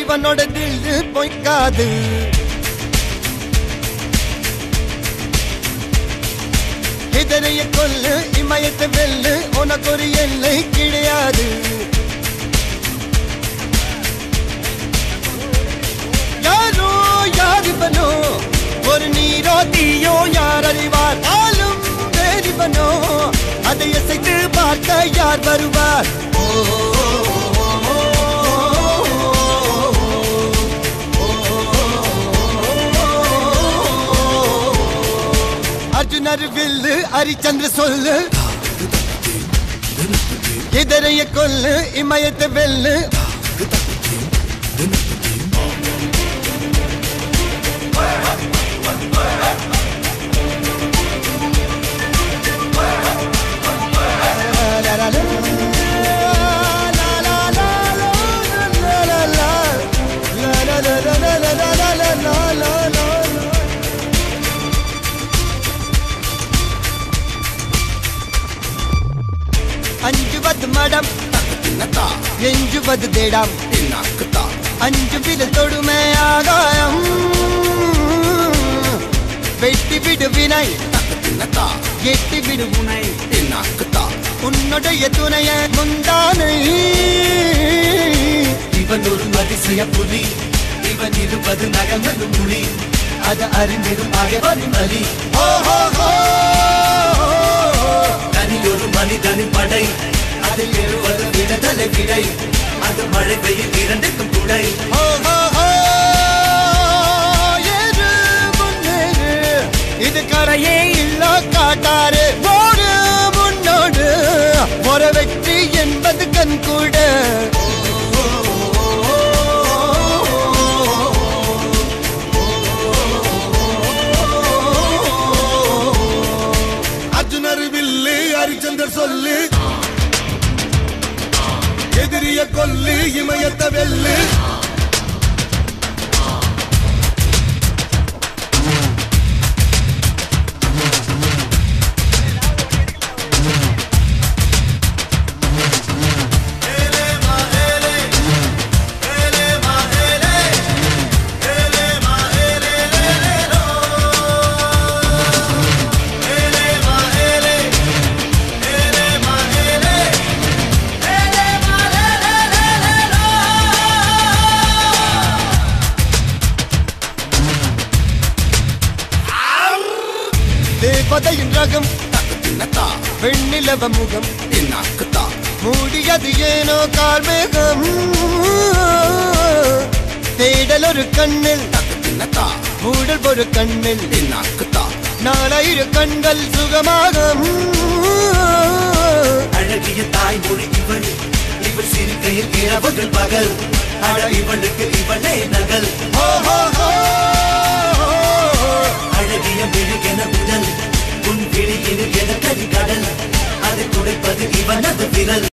இவனோட தில்லு பொய்க்காது இதனைய கொல்லு இமயத்தை வெல்லு உனக்கு ஒரு எல்லை கிடையாது யாரோ யார் இவனோ ஒரு நீரோ தீயோ யார் அறிவார் ஆளும் வேறிவனோ அதை இசைத்து பார்க்க யார் வருவார் ஓ, அர்ஜுனர் வில்லு ஹரிச்சந்திர சொல்லு இதரைய கொல்லு இமயத்தை வெல்லு அஞ்சுவது மடம் எஞ்சுவது தேடம் அஞ்சு வித தொடுமை ஆகாயம் வெட்டி விடு வினை எட்டி விடு உனை உன்னுடைய துணைய முந்தானை இவன் ஒரு அதிசய புலி இவன் இருபது நகங்கள் மொழி அது அறிந்திடும் அகவரின் வலி ஓ ஹோ ஹோ தனி ஒரு மனிதனின் படை அதில் எழுவது விடுதலை விடை அது மழை பெய்யும் இரண்டுக்கும் துணை ஓ ஹோ ஹோ ஏறு முன்னேறு இது கரையே இல்ல காட்டாரு ஓடு முன்னோடு ஒரு வெற்றி என்பது கண் கூட அர்ஜுனர் வில்லு ஹரிச்சந்தர் சொல்லு எதிரிய கொல்லு இமயத்த வெல்லு தேவதையின் ரகம் வெண்ணிலவ முகம் மூடியது ஏனோ கார்மேகம் தேடல் ஒரு கண்ணில் மூடல் ஒரு கண்ணில் நாலாயிரு கண்கள் சுகமாக அழகிய தாய்மொழி இவள் இவள் சிரிக்கையில் இரவுகள் பகல் அழ இவளுக்கு இவளே நகல் அழகிய மெழுகென உடல் உன் விழியில் என கரி கடல் அதை துடைப்பது இவனது விரல்